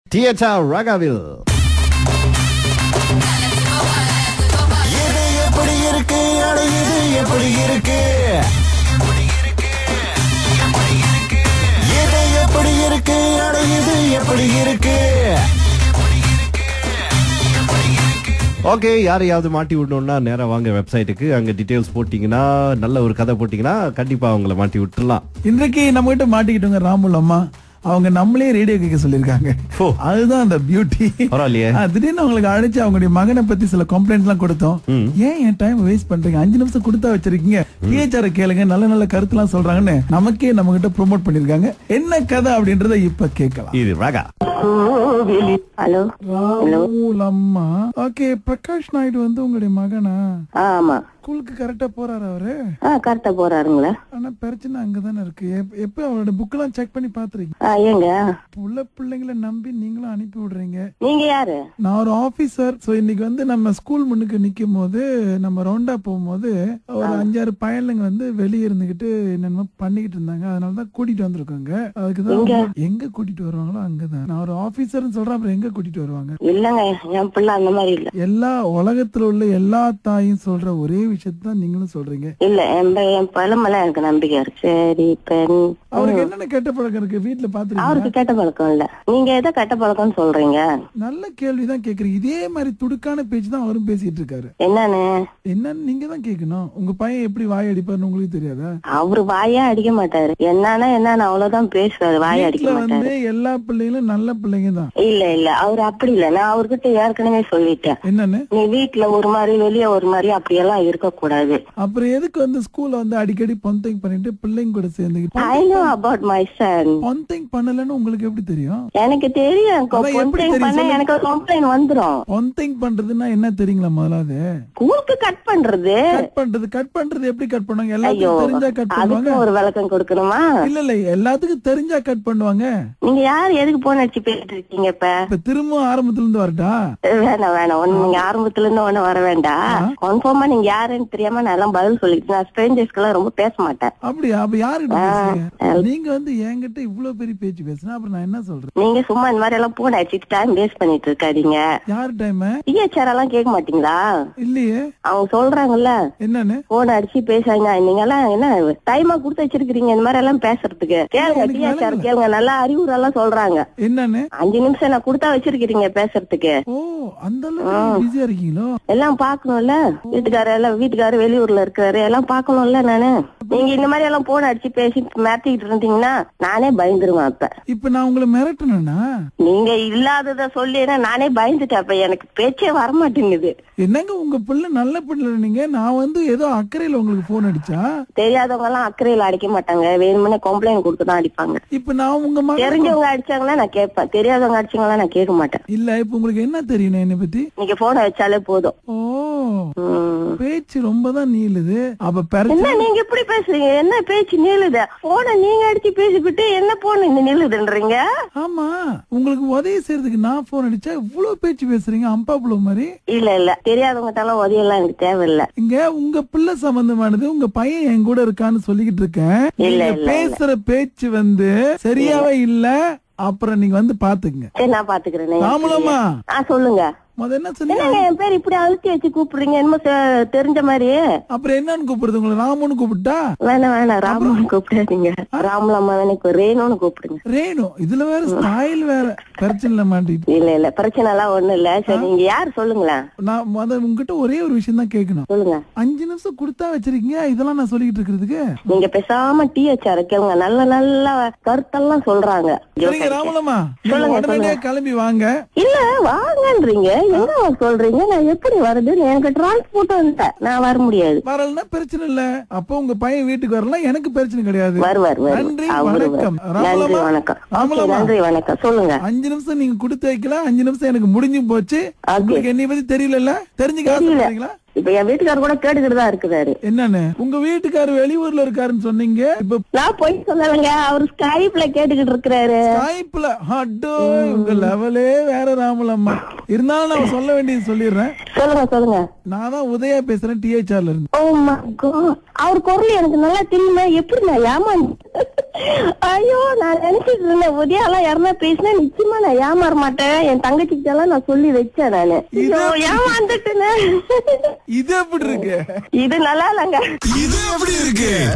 Theatre ரகாவில் இது எப்படி இருக்கு அட இது எப்படி இருக்கு இது எப்படி இருக்கு அட இது எப்படி இருக்கு ஓகே யாரையாவது மாட்டி விடணும்னா நேரா வாங்க வெப்சைட்டுக்கு அங்க டீடைல்ஸ் போட்டீங்கன்னா நல்ல ஒரு கதை போட்டீங்கன்னா கண்டிப்பா அவங்கள மாட்டி விட்டுறலாம் இன்றைக்கு நம்ம கிட்ட மாட்டிக்கிட்டவங்க ராமுல் அம்மா அவங்க நம்மளே ரேடியோ கேட்க சொல்லிருக்காங்க ஓ. அதுதான் அந்த பியூட்டி பரவாயில்லையே திடீர்னு அவங்களுக்கு அழைச்சு அவங்களுடைய மகனை பத்தி சில கம்ப்ளைண்ட் எல்லாம் கொடுத்தோம் ஏன் என் டைம் வேஸ்ட் பண்றீங்க அஞ்சு நிமிஷம் கொடுத்தா வச்சிருக்கீங்க டிஹெச்ஆர் கேளுங்க நல்ல நல்ல கருத்து எல்லாம் சொல்றாங்கன்னு நமக்கே நம்ம கிட்ட ப்ரோமோட் பண்ணிருக்காங்க என்ன கதை அப்படின்றத இப்ப கேட்கலாம் இது ரகா ஹலோ ராமுல் அம்மா ஓகே பிரகாஷ் நாயுடு வந்து உங்களுடைய மகனா ஆமா ஸ்கூலுக்கு கரெக்டா போறாரு அவரு ஆ கரெக்டா போறாருங்களா ஆனா பிரச்சனை அங்கதானே இருக்கு எப்- எப்ப அவரோட புக் எல்லாம் செக் பண்ணி பாத்துறீங்க ஆ ஏங்க உள்ள பிள்ளைங்களை நம்பி நீங்களும் அனுப்பி விடுறீங்க நீங்க யாரு நான் ஒரு ஆபீசர் சோ இன்னைக்கு வந்து நம்ம ஸ்கூல் முன்னுக்கு நிக்கும் போது நம்ம ரவுண்டா போகும்போது ஒரு அஞ்சாறு பயலுங்க வந்து வெளியே இருந்துகிட்டு என்னென்னமோ பண்ணிக்கிட்டு இருந்தாங்க அதனாலதான் கூட்டிட்டு வந்திருக்காங்க அதுக்குதான் எங்க? எங்க கூட்டிட்டு வருவாங்களோ அங்கதான் நான் ஒரு ஆபீசர்னு சொல்றேன் அப்புறம் எங்க கூட்டிட்டு வருவாங்க இல்லங்க என் பிள்ளை அந்த மாதிரி இல்ல எல்லா உலகத்துல உள்ள எல்லா தாயும் சொல்ற ஒரே விஷயத்தை தான் நீங்களும் சொல்றீங்க இல்ல என் ப- என் பழமெல்லாம் எனக்கு நம்பிக்கை இருக்கு சரி பெண் அவருக்கு என்னென்ன கெட்ட பழக்கம் இருக்கு வீட்டுல பாத்துருக்கீங்க அவருக்கு கெட்ட பழக்கம் இல்ல நீங்க எதை கெட்ட பழக்கம்னு சொல்றீங்க நல்ல கேள்விதான் கேக்குறீங்க இதே மாதிரி துடுக்கான பேச்சு தான் அவரும் பேசிட்டு இருக்காரு என்னன்னு என்னன்னு நீங்க தான் கேட்கணும் உங்க பையன் எப்படி வாய் அடிப்பாருன்னு உங்களுக்கு தெரியாதா அவரு வாயா அடிக்க மாட்டாரு என்னன்னா என்னன்னு அவ்வளவுதான் பேசுவாரு வாய அடிக்க வீட்டுல மாட்டாரு வந்து எல்லா பிள்ளைங்களும் நல்ல பிள்ளைங்க தான் இல்ல இல்ல அவரு அப்படி இல்ல நான் அவர்கிட்ட ஏற்கனவே சொல்லிட்டேன் என்னன்னு நீ வீட்டுல ஒரு மாதிரி வெளிய ஒரு மாதிரி அப்படியெல்லாம் இருக்க கூடாது அப்புறம் எதுக்கு வந்து ஸ்கூல்ல வந்து அடிக்கடி பொந்திங் பண்ணிட்டு பிள்ளைங்க கூட சேர்ந்துக்கிட்டு I know about my son பொந்திங் பண்ணலன்னு உங்களுக்கு எப்படி தெரியும் எனக்கு தெரியும் அதான் எப்படி complaint தெரியும் பண்ணா சொல்லுங்க. எனக்கு கம்ப்ளைண்ட் வந்துரும் பொந்திங் பண்றதுன்னா என்ன தெரியுங்களா முதலாவது ஸ்கூலுக்கு கட் பண்றது கட் பண்றது கட் பண்றது எப்படி கட் பண்ணுவாங்க ஐயோ எல்லாத்துக்கும் தெரிஞ்சா கட் பண்ணுவாங்க அதுக்கும் ஒரு விளக்கம் கொடுக்கணுமா இல்ல இல்ல எல்லாத்துக்கும் தெரிஞ்சா கட் பண்ணுவாங்க நீங்க யார் எதுக்கு போன் அடிச்சு பேசிட்டு இருக்கீங்க இப்ப இப்ப திரும்ப ஆரம்பத்துல இருந்து வரட்டா வேணாம் வேணாம் ஒண்ணு நீங்க ஆரம்பத்துல இருந்து ஒண்ணு வர வேண்டாம் கன்ஃபார்மா நீங்க யாருன்னு தெரியாம நான் எல்லாம் பதில் சொல்லிட்டு நான் ஸ்ட்ரேஞ்சர்ஸ்க்கு எல்லாம் ரொம்ப பேச மாட்டேன் அப்படியா அப்ப யாருகிட்ட பேசுறீங்க நீங்க வந்து என்கிட்ட இவ்வளவு பெரிய பேச்சு பேசுனா அப்புறம் நான் என்ன சொல்றேன் நீங்க சும்மா இந்த மாதிரி எல்லாம் போன் அடிச்சுட்டு டைம் வேஸ்ட் பண்ணிட்டு இருக்காதீங்க யார் டைம் டிஹெச்ஆர் எல்லாம் கேட்க மாட்டீங்களா இல்லையே அவங்க சொல்றாங்கல்ல என்னன்னு போன் அடிச்சு பேசாங்க நீங்க எல்லாம் என்ன டைமா கொடுத்து வச்சிருக்கீங்க இந்த மாதிரி எல்லாம் பேசுறதுக்கு கேளுங்க எனக்கு டிஹெச்ஆர் விளங்கல. கேளுங்க நல்லா அறிவுரை எல்லாம் சொல்றாங்க என்னன்னு அஞ்சு நிமிஷம் நான் கொடுத்தா வச்சிருக்கீங்க பேசுறதுக்கு ஓ அந்த அளவுக்கு பிஸியா இருக்கீங்களோ எல்லாம் பாக்கணும்ல வீட்டுக்காரர் எல்லாம் வீட்டுக்காரர் வெளியூர்ல இருக்காரு எல்லாம் பாக்கணும்ல நானு நீங்க இந்த மாதிரி எல்லாம் போன் அடிச்சு பேசி மிரட்டிக்கிட்டு இருந்தீங்கன்னா நானே பயந்துருவேன் அப்ப இப்ப நான் உங்களை மிரட்டணும்னா நீங்க இல்லாதத சொல்லி நானே பயந்துட்டேன் அப்ப எனக்கு பேச்சே வரமாட்டேங்குது என்னங்க உங்க பிள்ளை நல்ல பிள்ளை நீங்க நான் வந்து ஏதோ அக்கறையில உங்களுக்கு போன் அடிச்சா தெரியாதவங்க எல்லாம் அக்கறையில அடிக்க மாட்டாங்க வேணும்னே கம்ப்ளைண்ட் கொடுத்து தான் அடிப்பாங்க இப்ப நான் உங்க மகன் தெரிஞ்சவங்க அடிச்சாங்கன்னா நான் கேட்பேன் தெரியாதவங்க அடிச்சாங்களா நான் கேட்க மாட்டேன் இல்ல இப்ப உங்களுக்கு என்ன தெரியணும் என்னை பத்தி நீங்க போனை வச்சாலே போதும் ஓ உம். பேச்சு ரொம்ப தான் நீளுது அப்ப பிரச்சனை என்ன நீங்க இப்படி பேசுறீங்க என்ன பேச்சு நீளுது போனை நீங்க அடிச்சு பேசிக்கிட்டு என்ன போன் இந்த நீளுதுன்றீங்க ஆமா உங்களுக்கு உதவி செய்யறதுக்கு நான் போன் அடிச்சா இவ்வளவு பேச்சு பேசுறீங்க அம்பா புள்ள மாதிரி இல்ல இல்ல தெரியாதவங்க எல்லாம் உதவியெல்லாம் எனக்கு தேவையில்ல இங்க உங்க பிள்ளை சம்பந்தமானது உங்க பையன் என் கூட இருக்கான்னு சொல்லிக்கிட்டு இருக்கேன் இல்ல, நீங்க இல்ல, பேசுற பேச்சு வந்து சரியாவே இல்ல அப்புறம் நீங்க வந்து பாத்துக்குங்க சரி நான் பாத்துக்கிறேன் ராமலம்மா ஆ சொல்லுங்க முத என்ன சொன்னீங்க என்னங்க என் பேர் இப்படி அழுத்தி வச்சு கூப்பிடுறீங்க என்னமோ தெ- தெரிஞ்ச மாதிரி அப்புறம் என்னன்னு கூப்பிடுறது உங்களை ராமுன்னு கூப்பிட்டா வேணாம் வேணாம் ராமன் கூப்பிடாதீங்க ராமலம்மா எனக்கு ரேணுன்னு கூப்பிடுங்க ரேணு இதுல வேற ஸ்டைல் வேற பிரச்சனை இல்ல மாட்டிட்டு இல்ல இல்ல பிரச்சனை எல்லாம் ஒண்ணும் இல்ல சரி நீங்க யார் சொல்லுங்களேன் நான் முத உங்ககிட்ட ஒரே ஒரு விஷயம் தான் கேட்கணும் சொல்லுங்க அஞ்சு நிமிஷம் கொடுத்தா வச்சிருக்கீங்க இதெல்லாம் நான் சொல்லிக்கிட்டு இருக்கிறதுக்கு நீங்க பேசாம டிஹெச்ஆர் கேளுங்க நல்ல நல்ல கருத்தெல்லாம் சொல்றாங்க சரிங்க ராமலம்மா நீங்க சொல்லுங்க, உடனடியா கிளம்பி வாங்க இல்ல வாங்கன்றீங்க எங்க சொல்றீங்க நான் எப்படி வருதுன்னு எனக்கு டிரான்ஸ்போர்ட் வந்துட்டேன் நான் வர முடியாது வரலன்னா பிரச்சனை இல்ல அப்போ உங்க பையன் வீட்டுக்கு வரலாம் எனக்கு பிரச்சனை கிடையாது வருவார் நன்றி வருவார் அவரு வணக்கம் வருவார். நன்றி ராமலம்மா வணக்கம் ஓகே ராமலம்மா நன்றி வணக்கம் சொல்லுங்க அஞ்சு நிமிஷம் நீங்க கொடுத்து வைக்கல அஞ்சு நிமிஷம் எனக்கு முடிஞ்சு போச்சு உங்களுக்கு என்னை பத்தி தெரியல தெரிஞ்சுக்க ஆசைப்படுறீங்களா இப்ப என் வீட்டுக்காரர் கூட கேட்டுக்கிட்டு தான் இருக்கிறாரு என்னன்னு உங்க வீட்டுக்காரர் வெளியூர்ல இருக்காருன்னு சொன்னீங்க இப்ப நான் போய் சொல்லலைங்க அவர் ஸ்கைப்ல கேட்டுக்கிட்டு இருக்கிறாரு ஸ்கைப்ல அட்டோ உங்க லெவலே வேற ராமலம்மா இருந்தாலும் நான் சொல்ல வேண்டியது சொல்லிடுறேன் சொல்லுங்க சொல்லுங்க நான் தான் உதயா பேசுறேன் டிஹெச்ஆர்ல இருந்து ஓ மை காட் அவர் குரல் எனக்கு நல்லா தெரியுமா எப்படி நான் ஏமாந்து ஐயோ நான் நினைச்சிட்டு இருந்தேன் உதயாலாம் யாருன்னா பேசினா நிச்சயமா நான் ஏமாற மாட்டேன் என் தங்கச்சிக்கிட்ட எல்லாம் நான் சொல்லி வச்சேன் நானு ஐயோ ஏமாந்துட்டேனே இது எப்படி இருக்கு இது நல்லா இல்லைங்க இது எப்படி இருக்கு